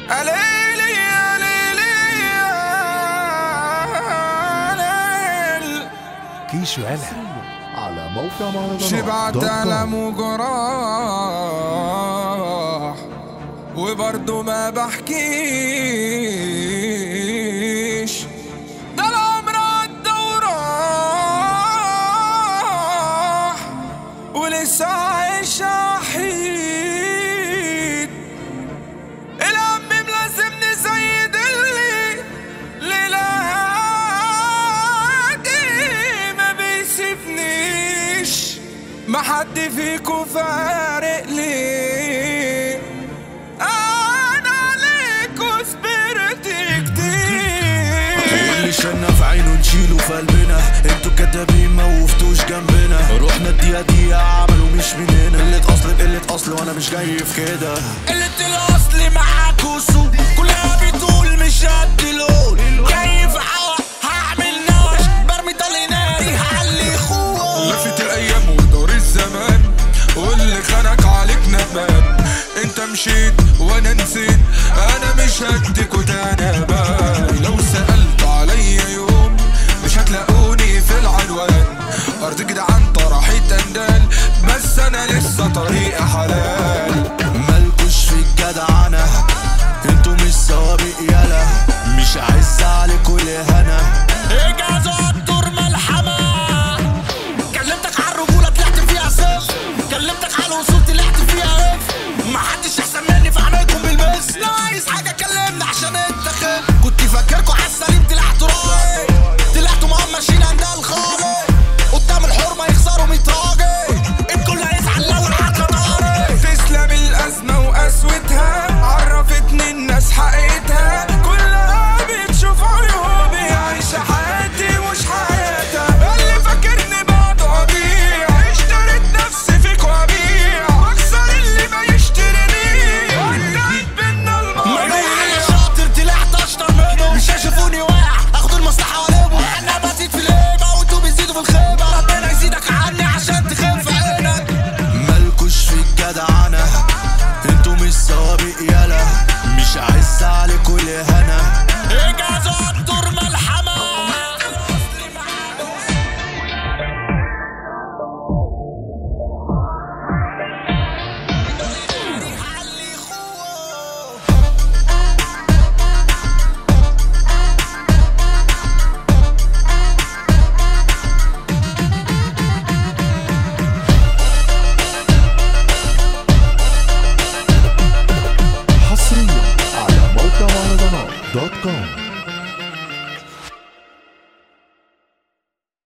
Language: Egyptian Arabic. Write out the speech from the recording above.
ليلي يا ليلي يا ليل كيشو هلا على موقع مهرجانات شبعت دوت كوم. ألم وجراح وبرضه ما بحكيش ده العمر عدى وراح ولسه عايش وحيد الهم ملازمني زي دلي ليلاتي ما بيسيبنيش ما حد فيكو فارق لي انا عليكو صبرت كتير اللي شلنا في عينه نشيله في قلبنا انتوا كدابين ما وقفتوش جنبنا رحنا الدقيقة دقيقة عملوا مش مننا قلة اصل بقلة اصل وانا مش جاي في كده قلة الاصل معاكوا سوق كلها بتقول مش قد لون جاي في حوا هعمل نوش برمي طلي ناري هعلي خوه لفت الايام ودار الزمان واللي خانك عليك ندمان انت مشيت وانا نسيت انا مش هديك وتانا بال لو سألت عليا يوم مش هتلاقوني في العنوان ارض جدعان طرحت اندال بس انا لسه طريقي حلال مالكوش في الجدعنة انتوا مش سوابق يالا مش عايز عليكوا الهنا اجازوا الدور ملحمة كلمتك على الرجولة طلعت فيها صفر كلمتك على الوصول طلعت فيها اف محدش احسن مني في عينيكم بالمثل لو عايز حاجة كلمني عشان انت خير كنت فاكركوا على السليم طلعتوا راي طلعتوا مقمشين عند الخالق قدام الحرمة يخسروا 100 راجل الكل هيزعل لو العقل طارق تسلم الأزمة وقسوتها عرفتني الناس حقيقتها كلها بتشوف عيوبي عايشة حياتي مش حياتها اللي فاكرني بعد أضيع اشتريت نفسي فيك وأبيع أكسر اللي ما يشترينيش وانتهت بينا ما المواضيع انا شاطر طلعت اشطر منهم مش هيشوفوني واقع اخد المصلحه والمهم انا بزيد في الهيبه وانتوا بتزيدوا في الخيبه ربنا يزيدك عني عشان تخف عينك مالكوش في الجدعنه انتوا مش سوابق يالا مش عايز عليكوا الهنا اجازوا الدور ملحمه حصريا على موقع مهرجانات دوت كوم